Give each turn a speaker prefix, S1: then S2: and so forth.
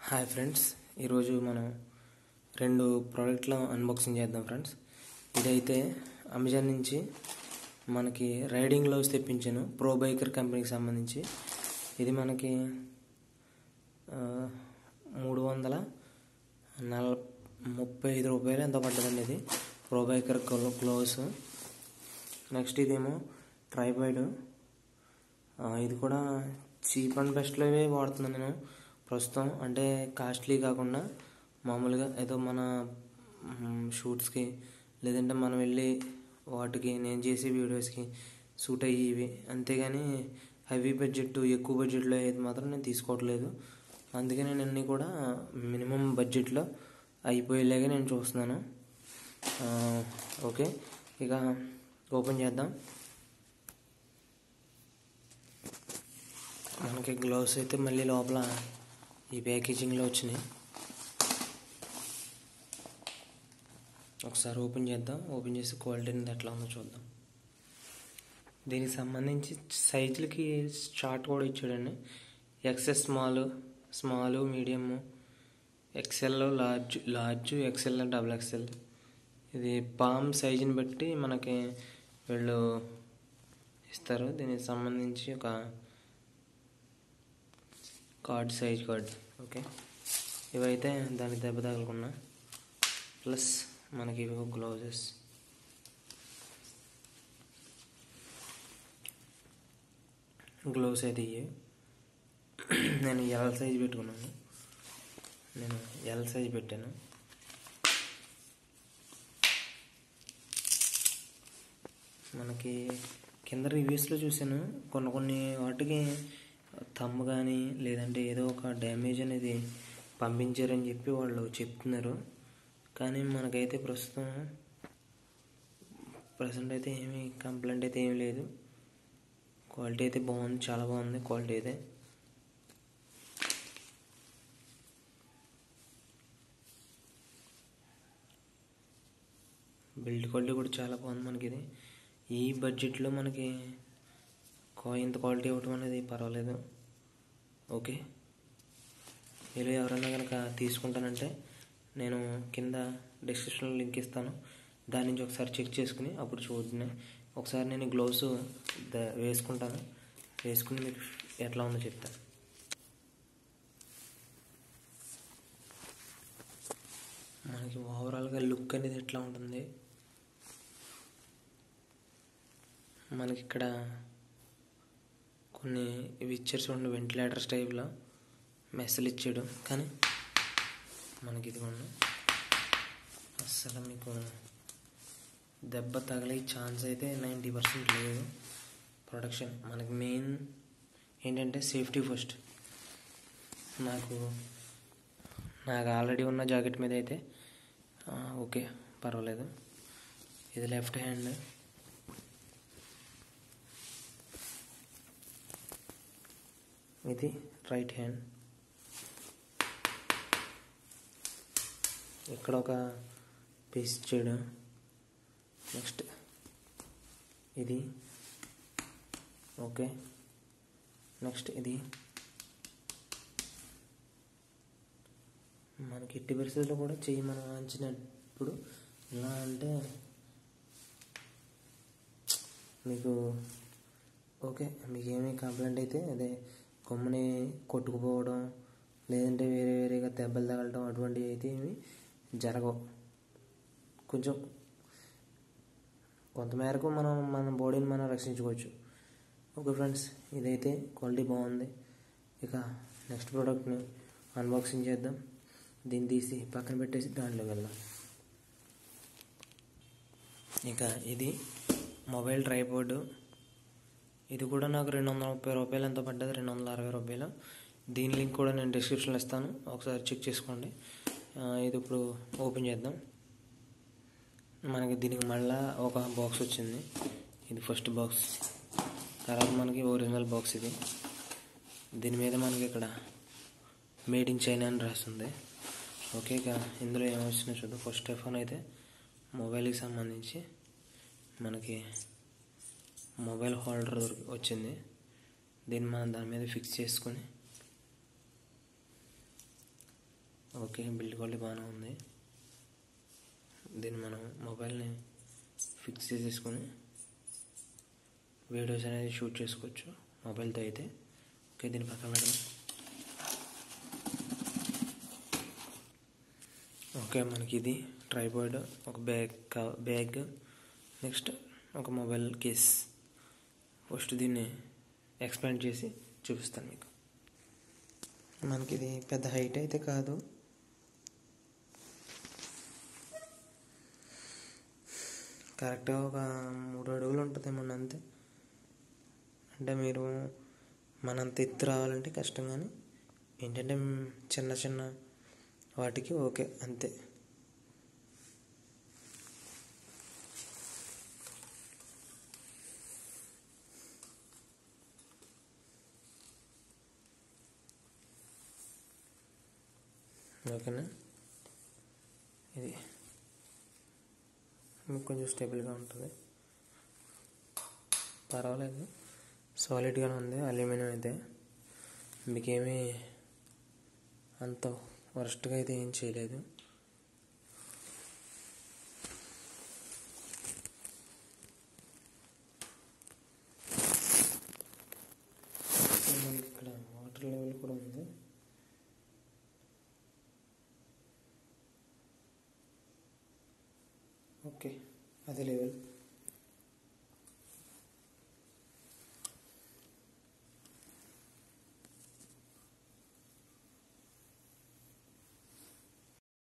S1: hi friends ఈరోజు మనం రెండు ప్రోడక్ట్ల అన్బాక్సింగ్ చేద్దాం ఫ్రెండ్స్ ఇదైతే అమెజాన్ నుంచి మనకి రైడింగ్ గ్లౌస్ తెప్పించాను ప్రో బైకర్ కంపెనీకి సంబంధించి ఇది మనకి ఆ, మూడు వందల నల ముప్పై ఐదు రూపాయలు ఎంత పడ్డదండి ఇది ప్రో బైకర్ గ్లౌస్ నెక్స్ట్ ఇదేమో ట్రైపాయిడ్ ఇది కూడా చీప్ అండ్ బెస్ట్లోవే వాడుతున్నాను నేను ప్రస్తుతం అంటే కాస్ట్లీ కాకుండా మామూలుగా ఏదో మన షూట్స్కి లేదంటే మనం వెళ్ళి వాటికి నేను చేసే వీడియోస్కి సూట్ అయ్యేవి అంతేగాని హెవీ బడ్జెట్ ఎక్కువ బడ్జెట్లో అయితే మాత్రం నేను తీసుకోవట్లేదు అందుకే నేను అన్నీ కూడా మినిమం బడ్జెట్లో అయిపోయేలాగా నేను చూస్తున్నాను ఆ, ఓకే ఇక ఓపెన్ చేద్దాం మనకి గ్లౌస్ అయితే మళ్ళీ లోపల ఈ ప్యాకేజింగ్లో వచ్చినాయి ఒకసారి ఓపెన్ చేద్దాం ఓపెన్ చేసి క్వాలిటీ అనేది ఎట్లా ఉందో చూద్దాం దీనికి సంబంధించి సైజులకి చార్ట్ కూడా ఇచ్చాడండి XS small small medium XL large large XL double XL ఇది పామ్ సైజుని బట్టి మనకి వీళ్ళు ఇస్తారు దీనికి సంబంధించి ఒక కార్డ్ సైజ్ కార్డ్ ఓకే ఇవైతే దానికి దెబ్బ తగలకుండా ప్లస్ మనకి ఇవి గ్లౌజెస్ గ్లౌస్ అయితే ఇవి నేను ఎల్ సైజ్ పెట్టుకున్నాను నేను ఎల్ సైజ్ పెట్టాను మనకి కింద రివ్యూస్లో చూశాను కొన్ని కొన్ని వాటికి తమ్ము కానీ లేదంటే ఏదో ఒక డ్యామేజ్ అనేది పంపించారని చెప్పి వాళ్ళు చెప్తున్నారు కానీ మనకైతే ప్రస్తుతం ప్రజెంట్ అయితే ఏమీ కంప్లైంట్ అయితే ఏమీ లేదు క్వాలిటీ అయితే బాగుంది చాలా బాగుంది క్వాలిటీ అయితే బిల్డ్ క్వాలిటీ కూడా చాలా బాగుంది మనకి ఇది ఈ బడ్జెట్లో మనకి కా- ఇంత క్వాలిటీ ఇవ్వటం అనేది పర్వాలేదు ఓకే మీరు ఎవరైనా కనుక తీసుకుంటానంటే నేను కింద డిస్క్రిప్షన్లో లింక్ ఇస్తాను దాని నుంచి ఒకసారి చెక్ చేసుకుని అప్పుడు చూడండి ఒకసారి నేను గ్లౌస్ ద- వేసుకుంటాను వేసుకుని మీకు ఎట్లా ఉందో చెప్తాను మనకి ఓవరాల్గా లుక్ అనేది ఎట్లా ఉంటుంది మనకి ఇక్కడ కొన్ని ఇవి ఇచ్చారు చూడండి వెంటిలేటర్స్ టైప్లో మెస్సులు ఇచ్చాడు కానీ మనకి ఇది అస్సలు మీకు దెబ్బ తగిలే ఛాన్స్ అయితే నైంటీ పర్సెంట్ లేదు ప్రొడక్షన్ మనకి మెయిన్ ఏంటంటే సేఫ్టీ ఫస్ట్ నాకు నాకు ఆల్రెడీ ఉన్న జాకెట్ మీద అయితే ఆ, ఓకే పర్వాలేదు ఇది లెఫ్ట్ హ్యాండ్ ఇది రైట్ హ్యాండ్ ఇక్కడ ఒక పీస్ ఇచ్చాడు నెక్స్ట్ ఇది ఓకే నెక్స్ట్ ఇది మనకి ఎట్టి పరిస్థితుల్లో కూడా చెయ్యి మనం వాంచినప్పుడు ఎలా అంటే మీకు ఓకే మీకు ఏమీ కంప్లైంట్ అయితే అదే కొమ్మని కొట్టుకుపోవడం లేదంటే వేరే వేరేగా దెబ్బలు తగలటం అటువంటివి అయితే ఏమి జరగవు కొంచెం కొంతమేరకు మనం మన బాడీని మనం రక్షించుకోవచ్చు ఓకే ఫ్రెండ్స్ ఇదైతే క్వాలిటీ బాగుంది ఇక నెక్స్ట్ ప్రోడక్ట్ని అన్బాక్సింగ్ చేద్దాం దీన్ని తీసి పక్కన పెట్టేసి దాంట్లోకి వెళ్దాం ఇక ఇది మొబైల్ ట్రైపోర్డు ఇది కూడా నాకు రెండు వందల ముప్పై రూపాయలు ఎంత పడ్డది రెండు వందల అరవై రూపాయలు దీని లింక్ కూడా నేను డిస్క్రిప్షన్లో ఇస్తాను ఒకసారి చెక్ చేసుకోండి ఆ, ఇది ఇప్పుడు ఓపెన్ చేద్దాం మనకి దీనికి మళ్ళా ఒక బాక్స్ వచ్చింది ఇది ఫస్ట్ బాక్స్ తర్వాత మనకి ఒరిజినల్ బాక్స్ ఇది దీని మీద మనకి ఇక్కడ మేడ్ ఇన్ చైనా అని రాస్తుంది ఓకే ఇక ఇందులో ఏమొచ్చినా చూద్దాం ఫస్ట్ ఆఫ్ ఆల్ అయితే మొబైల్కి సంబంధించి మనకి మొబైల్ హోల్డర్ వచ్చింది దీన్ని మనం దాని మీద ఫిక్స్ చేసుకొని ఓకే బిల్డ్ క్వాలిటీ బాగానే ఉంది దీన్ని మనం మొబైల్ని ఫిక్స్ చేసేసుకొని వీడియోస్ అనేది షూట్ చేసుకోవచ్చు మొబైల్తో అయితే ఓకే దీని పక్కన పెడదాం ఓకే మనకి ఇది ట్రైపాడ్ ఒక బ్యాగ్ బ్యాగ్ నెక్స్ట్ ఒక మొబైల్ కేస్ ఫస్ట్ దీన్ని ఎక్స్పాండ్ చేసి చూపిస్తాను మీకు మనకి ఇది పెద్ద హైట్ అయితే కాదు కరెక్ట్గా ఒక మూడు అడుగులు ఉంటుందేమో అంతే అంటే మీరు మనంత ఎత్తు రావాలంటే కష్టం కానీ ఏంటంటే చిన్న చిన్న వాటికి ఓకే అంతే ఓకేనా ఇది మీకు కొంచెం స్టేబుల్గా ఉంటుంది పర్వాలేదు సాలిడ్గానే ఉంది అల్యూమినియం అయితే మీకేమీ అంత వర్స్ట్గా అయితే ఏం చేయలేదు మనకి ఇక్కడ వాటర్ లెవెల్ కూడా ఉంది ఓకే అదే లెవెల్